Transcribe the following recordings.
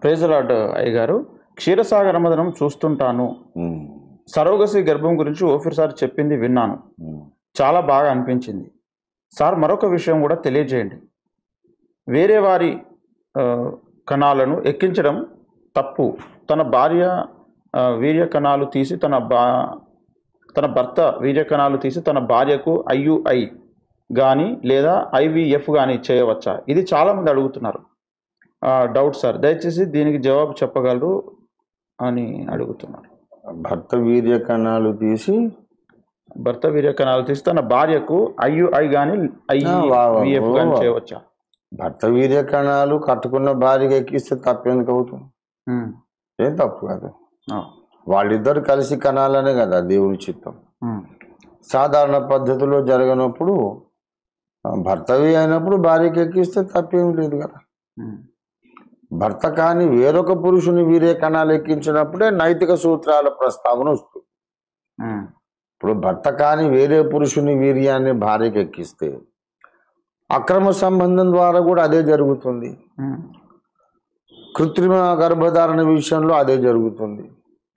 Praise the Lord అయ్య గారు క్షీరసాగర మదనం చూస్తుంటాను ఉమ్, సరోగసి గర్భం గురించి ఓఫీర్ సార్ చెప్పింది విన్నాను ఉమ్. చాలా బాగా అనిపించింది సార్ మరొక విషయం కూడా తెలియజేయండి వేరే వారి ఆ, కణాలను ఎక్కించడం తప్పు తన భార్య ఆ, వీర్య కణాలు తీసి తన బా తన భర్త వీర్య కణాలు తీసి తన భార్యకు ఐయుఐ కానీ లేదా ఐవీఎఫ్ కానీ చేయవచ్చా ఇది చాలామంది అడుగుతున్నారు ఆ, డౌట్ సార్ దయచేసి దీనికి జవాబు చెప్పగలరు అని అడుగుతున్నారు భర్త వీర్య కణాలు తీసి భర్త వీర్య కణాలు తీసి తన భార్యకు ఐయుఐ కానీ ఆ, వా, వా, ఐవీఎఫ్ కానీ వా. చేయవచ్చా భర్త వీర్య కణాలు కట్టుకున్న భార్యకి ఎక్కిస్తే తప్పెందుకు అవుతుంది ఉమ్, ఏం తప్పు కాదు ఆ, వాళ్ళిద్దరు కలిసి కనాలనే కదా దేవుని చిత్తం ఉమ్, సాధారణ పద్ధతిలో జరగనప్పుడు ఆ, భర్తవి అయినప్పుడు భార్యకి ఎక్కిస్తే తప్పేం లేదు కదా ఉమ్, భర్త కాని వేరొక పురుషుని వీర్య కణాలు ఎక్కించినప్పుడే నైతిక సూత్రాల ప్రస్తావన వస్తుంది ఉమ్, ఇప్పుడు భర్త కాని వేరే పురుషుని వీర్యాన్ని భార్యకి ఎక్కిస్తే అక్రమ సంబంధం ద్వారా కూడా అదే జరుగుతుంది ఉమ్, కృత్రిమ గర్భధారణ విషయంలో అదే జరుగుతుంది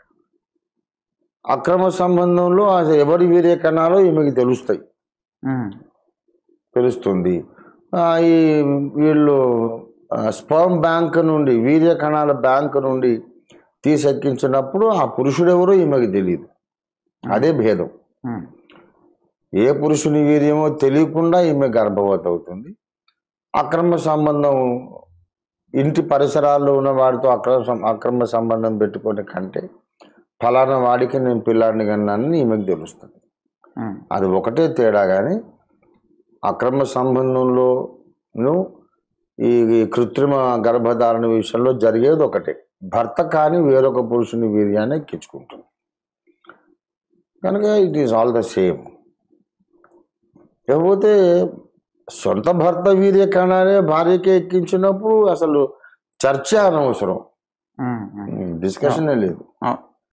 అక్రమ సంబంధంలో అసలు ఎవరి వీర్య కణాలో ఈమెకి తెలుస్తాయి ఉమ్, తెలుస్తుంది ఆ, ఈ వీళ్ళు స్పర్మ్ బ్యాంక్ నుండి వీర్య కణాల బ్యాంక్ నుండి తీసెక్కించినప్పుడు ఆ పురుషుడు ఎవరో ఈమెకి తెలియదు అదే భేదం ఉమ్, ఏ పురుషుని వీర్యమో తెలియకుండా ఈమె గర్భవతి అవుతుంది అక్రమ సంబంధం ఇంటి పరిసరాల్లో ఉన్న వాడితో అక్రమ సం- అక్రమ సంబంధం పెట్టుకునే కంటే ఫలానా వాడికి నేను పిల్లాడిని కన్నానని ఈమెకు తెలుస్తుంది ఉమ్, అది ఒకటే తేడా కానీ అక్రమ సంబంధంలోను ఈ ఈ కృత్రిమ గర్భధారణ విషయంలో జరిగేది ఒకటే భర్త కానీ వేరొక పురుషుని వీర్యాన్ని ఎక్కించుకుంటుంది కనుక it is all the same లేకపోతే సొంత భర్త వీర్య కణాలే భార్యకి ఎక్కించినప్పుడు అసలు చర్చ అనవసరం ఉమ్, ఉమ్. డిస్కషనే లేదు ఆ,